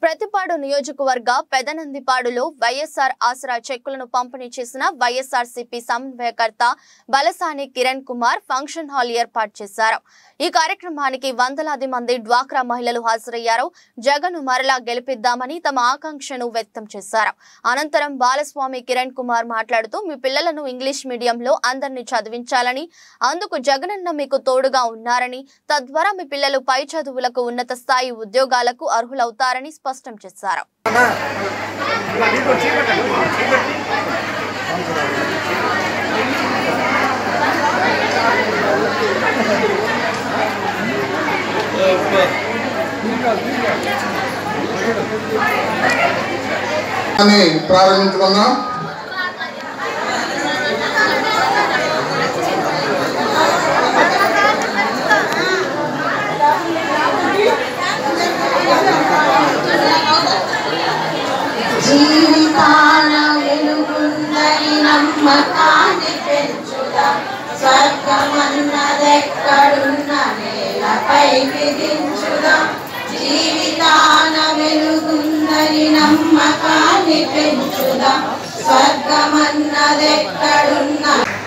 ప్రతిపాడు నియోజకవర్గ పెదనందిపాడులో వైఎస్ఆర్ ఆసరా చెక్కులను పంపిణీ చేసిన వైఎస్ఆర్ సిపి సమన్వయకర్త బలసాని కిరణ్ కుమార్ ఫంక్షన్ హాల్ ఏర్పాటు చేశారు ఈ కార్యక్రమానికి వందలాది మంది డ్వాక్రా మహిళలు హాజరయ్యారు జగన్ మరలా గెలిపిద్దామని తమ ఆకాంక్షను వ్యక్తం చేశారు అనంతరం బాలస్వామి కిరణ్ కుమార్ మాట్లాడుతూ మీ పిల్లలను ఇంగ్లీష్ మీడియంలో అందరినీ చదివించాలని అందుకు జగనన్న మీకు తోడుగా ఉన్నారని తద్వారా మీ పిల్లలు పై చదువులకు ఉన్నత స్థాయి ఉద్యోగాలకు అర్హులవుతారని స్పష్టం చేశారు అని ప్రారంభించుకుందాం జీవితాన వెలుగుందని నమ్మకాన్ని పెంచుదాం స్వర్గమన్నదెక్కడున్న నేలపై విధించుదాం జీవితాన వెలుగుందని నమ్మకాన్ని పెంచుదాం స్వర్గమన్నదెక్కడున్న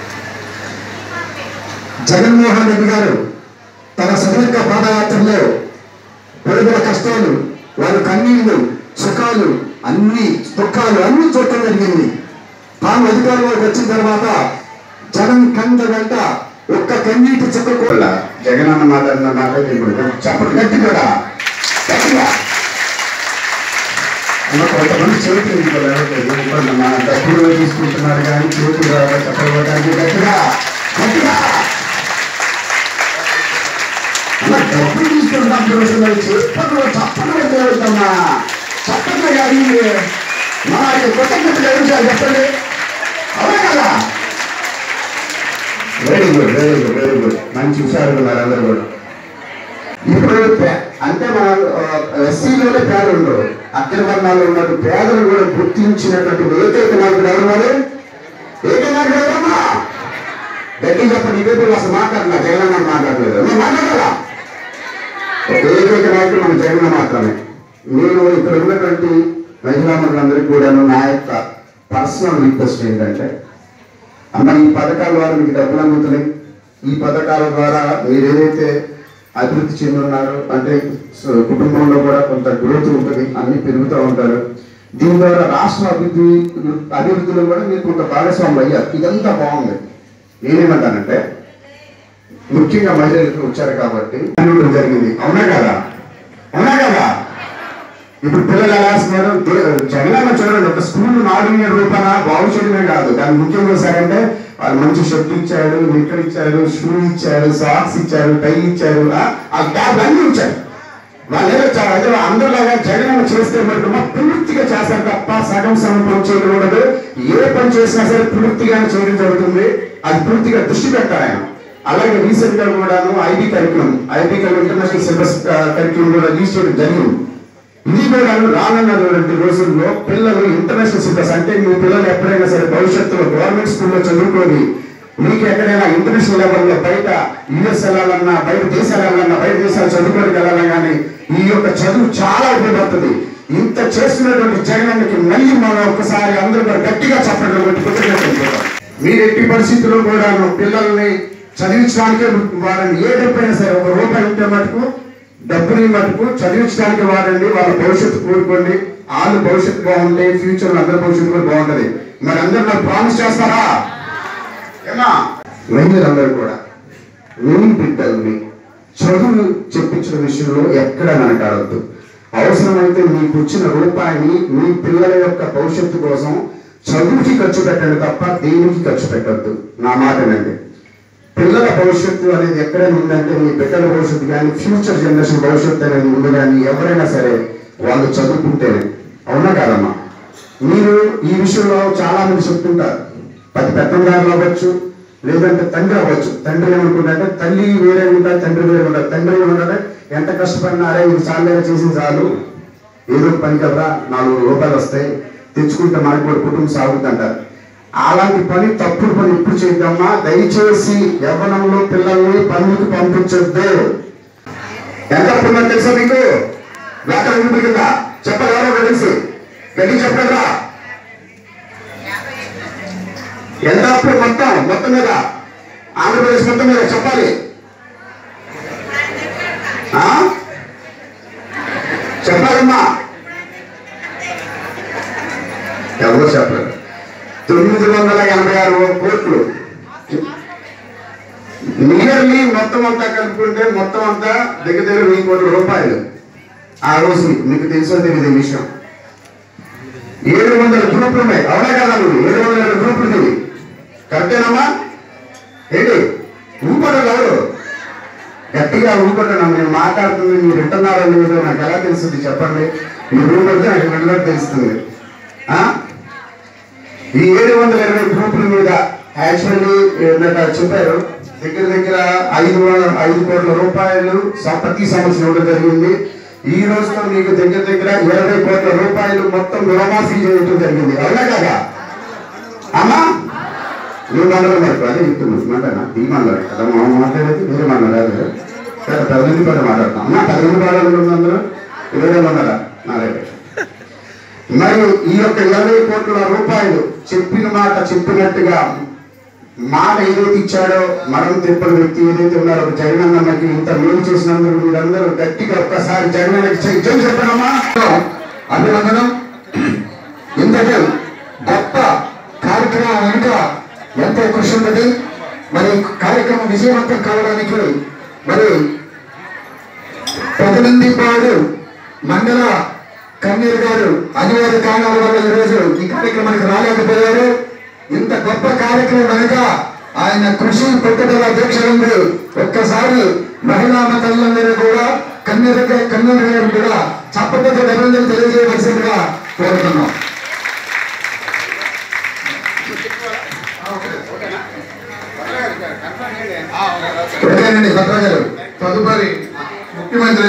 జగన్మోహన్ రెడ్డి గారు తన సుదీర్ఘ పాదయాత్రలో వెలుగుల కష్టాలు వారి కన్నీళ్లు సుఖాలు అన్ని దుఃఖాలు అన్ని చూడటం జరిగింది తాను అధికారంలోకి వచ్చిన తర్వాత జగన్ కంద వెంట ఒక్క కన్నీటి చుక్క కూడా జగన్ అన్న మాట్లాడిన మాట ఇప్పుడు చెప్పండి గట్టి కూడా గట్టిగా అమ్మ, కొంతమంది చేతులు ఇంకో లేవట్లేదు. ఇవ్వండి అమ్మా. డబ్బులు తీసుకుంటున్నారు కానీ చేతులు చెప్పడానికి గట్టిగా గట్టిగా అలా డబ్బులు తీసుకుంటాం రోజుల్లో చెప్పడం చెప్పడం జరుగుతున్నా చెప్పడం కానీ మన కృతజ్ఞతలు ఏం చేయాలి చెప్పండి అవునా కదా very good very good very good మంచి హుషారు ఉన్నారు అందరూ కూడా ఇప్పుడు పే- అంటే మన ఎస్సీలోనే పేదలు ఉండరు అగ్ర వర్ణాలు ఉన్నట్టు పేదలు కూడా గుర్తించినటువంటి ఏకైక నాయకుడు ఎవరున్నారు ఏకైక నాయకుడు ఎవరమ్మా గట్టి చెప్పండి ఇదే కూడా అసలు మాట్లాడినా జగన్ అన్న మాట్లాడలేదు నేను మాట్లాడాలా ఒక ఏకైక నాయకుడు మన జగన్ మాత్రమే నేను ఇక్కడ ఉన్నటువంటి మహిళా మండలందరికీ కూడా నా యొక్క పర్సనల్ రిక్వెస్ట్ ఏంటంటే అమ్మ ఈ పథకాల ద్వారా మీకు డబ్బులు అందుతున్నాయి ఈ పథకాల ద్వారా మీరు ఏదైతే అభివృద్ధి చెందున్నారో అంటే స- కుటుంబంలో కూడా కొంత గ్రోత్ ఉంటుంది అన్ని పెరుగుతూ ఉంటారు దీని ద్వారా రాష్ట్ర అభివృద్ధి అభివృద్ధిలో కూడా మీరు కొంత భాగస్వామి అయ్యారు ఇదంతా బాగుంది నేనేమంటానంటే ముఖ్యంగా మహిళలకు వచ్చారు కాబట్టి అనడం జరిగింది అవునా కదా అవునా కదా ఇప్పుడు పిల్లలు ఎలా వేస్తున్నారు దే- జగనన్న చూడండి ఒక స్కూల్ నాలుగు వేల రూపాయల బాగు చేయడమే కాదు దాని ముఖ్యం చేశారంటే వాళ్ళు మంచి షర్ట్ ఇచ్చారు నిక్కర్ ఇచ్చారు షూ ఇచ్చారు సాక్స్ ఇచ్చారు టై ఇచ్చారు ఆ- ఆ ట్యాబ్ అన్ని ఇచ్చారు వాళ్ళు ఏదో చా- ఏదో అందరిలాగా జగనన్న చేస్తే మటుకు మా పూర్తిగా చేస్తారు తప్ప సగం సగం పని చేయడం ఉండదు ఏ పని చేసినా సరే పూర్తిగానే చేయడం జరుగుతుంది అది పూర్తిగా దృష్టి పెట్టారు ఆయన అలాగే రీసెంట్ గా కూడాను IB curriculum IB curriculum international syllabus curriculum కూడా రిలీజ్ చేయడం జరిగింది ఇది కూడా రానున్నటువంటి రోజుల్లో పిల్లలు ఇంటర్నేషనల్ సిలబస్ అంటే మీ పిల్లలు ఎప్పుడైనా సరే భవిష్యత్తులో గవర్నమెంట్ స్కూల్లో చదువుకొని మీకు ఎక్కడైనా ఇంటర్నేషనల్ లెవెల్లో బయట యుఎస్ వెళ్ళాలన్నా బయట దేశాలు వెళ్ళాలన్నా బయట దేశాలు చదువుకోవడానికి వెళ్ళాలన్నా కానీ ఈ యొక్క చదువు చాలా ఉపయోగపడుతుంది ఇంత చేస్తున్నటువంటి జగనానికి మళ్ళీ మనం ఒక్కసారి అందరూ కూడా గట్టిగా చెప్పడం మీరు ఎట్టి పరిస్థితుల్లో కూడా పిల్లల్ని చదివించడానికే వారిని ఏ డబ్బైనా సరే ఒక రూపాయి ఉంటే మటుకు డబ్బుని మటుకు చదివించడానికి వాడండి వాళ్ళ భవిష్యత్తు కోరుకోండి వాళ్ళు భవిష్యత్తు బాగుంటే ఫ్యూచర్ లో అందరి భవిష్యత్తు కూడా బాగుంటది మరి అందరు నాకు ప్రామిస్ చేస్తారా ఏమా మహిళలందరూ కూడా మీ బిడ్డల్ని చదువు చెప్పించిన విషయంలో ఎక్కడ వెనకాడద్దు అవసరమైతే మీకు వచ్చిన రూపాయిని మీ పిల్లల యొక్క భవిష్యత్తు కోసం చదువుకి ఖర్చు పెట్టండి తప్ప దేనికి ఖర్చు పెట్టద్దు నా మాటనండి పిల్లల భవిష్యత్తు అనేది ఎక్కడైనా ఉందంటే మీ బిడ్డల భవిష్యత్తు కానీ ఫ్యూచర్ జనరేషన్ భవిష్యత్తు అనేది ఉంది కానీ ఎవరైనా సరే వాళ్ళు చదువుకుంటేనే అవునా కాదమ్మా మీరు ఈ విషయంలో చాలా మంది చెప్తుంటారు పది పెద్దంగారు అవ్వచ్చు లేదంటే తండ్రి అవ్వచ్చు తండ్రి ఏమనుకుంటే తల్లి వేరే ఉంటారు తండ్రి వేరే ఉంటారు తండ్రి ఏమంటే ఎంత కష్టపడినా అరే ఇది చాలేగా చేసి చాలు ఏదో ఒక పని కదా నాలుగు రూపాయలు వస్తాయి తెచ్చుకుంటే మనకు కూడా కుటుంబం సాగుతుంది అంటారు అలాంటి పని తప్పుడు పని ఇప్పుడు చేద్దామా దయచేసి యవ్వనంలో పిల్లల్ని పనులకు పంపించొద్దు ఎంత పుణ్యం తెలుసా మీకు వ్యాకరణ కింద చెప్పరా తెలిసి గట్టి చెప్పగలరా ఎంత అప్పు మొత్తం మొత్తం మీద ఆంధ్రప్రదేశ్ మొత్తం మీద చెప్పాలి ఆ? చెప్పాలమ్మా ఎవరు చెప్పలేదు తొమ్మిది వందల ఎనభై ఆరు కోట్లు నియర్లీ మొత్తం అంతా కలుపుకుంటే మొత్తం అంతా దగ్గర దగ్గర వెయ్యి కోట్ల రూపాయలు ఆ రోజు మీకు తెలుసో తెలియదు ఈ విషయం ఏడు వందల గ్రూపులు ఉన్నాయి అవునా కదా నువ్వు ఏడు వందల గ్రూపులు ఇవి కరెక్టేనమ్మా ఏంటి ఊపడం ఎవరు గట్టిగా ఊపడం నేను మాట్లాడుతుంది మీరు వింటున్నారో లేదో నాకు ఎలా తెలుస్తుంది చెప్పండి మీరు ఊపడితే నాకు విన్నట్టు తెలుస్తుంది ఆ? ఈ ఏడు వందల ఇరవై గ్రూపుల మీద యాక్చువల్లీ ఇందాక చెప్పారు దగ్గర దగ్గర ఐదు వ- ఐదు కోట్ల రూపాయలు స- ప్రతి సంవత్సరం ఇవ్వడం జరిగింది ఈ రోజుతో మీకు దగ్గర దగ్గర ఇరవై కోట్ల రూపాయలు మొత్తం రుణమాఫీ చేయడం జరిగింది అవునా కదా అమ్మా నువ్వు మండలం మరి అదే చెప్తున్నావు మాట్లాడినా ఈ మండలం కదా మా మాట్లాడేది వేరే మండలం కాదు కదా కదా పదిహేను పాట మాట్లాడతాం అమ్మా పదిహేను పాటలు ఉంది అందులో ఇరవై మండల నాలుగు మరి ఈ యొక్క ఇరవై కోట్ల రూపాయలు చెప్పిన మాట చెప్పినట్టుగా మాట ఏదైతే ఇచ్చాడో మరణం తిప్పని వ్యక్తి ఏదైతే ఉన్నారో ఒక జగనన్నకి ఇంత మేలు చేసినందుకు మీరందరూ గట్టిగా ఒక్కసారి జగనన్నకి జై జై చెప్పనమ్మా అభినందనం ఇంతటి గొప్ప కార్యక్రమం వెనుక ఎంతో కృషి ఉన్నది మరి ఈ కార్యక్రమం విజయవంతం కావడానికి మరి ప్రతినిధిపాడు మండల కన్నీరు గారు అనివార్య కారణాల వల్ల ఈరోజు ఈ కార్యక్రమానికి రాలేకపోయారు ఇంత గొప్ప కార్యక్రమం వెనుక ఆయన కృషి పట్టుదల దీక్ష ఉంది ఒక్కసారి మహిళా తల్లందరూ కూడా కన్నీరు కన్నీరు గారు కూడా చప్పటి అభినందనలు తెలియజేయవలసిందిగా కోరుతున్నాం ఓకేనండి భద్రాజు గారు తదుపరి ముఖ్యమంత్రి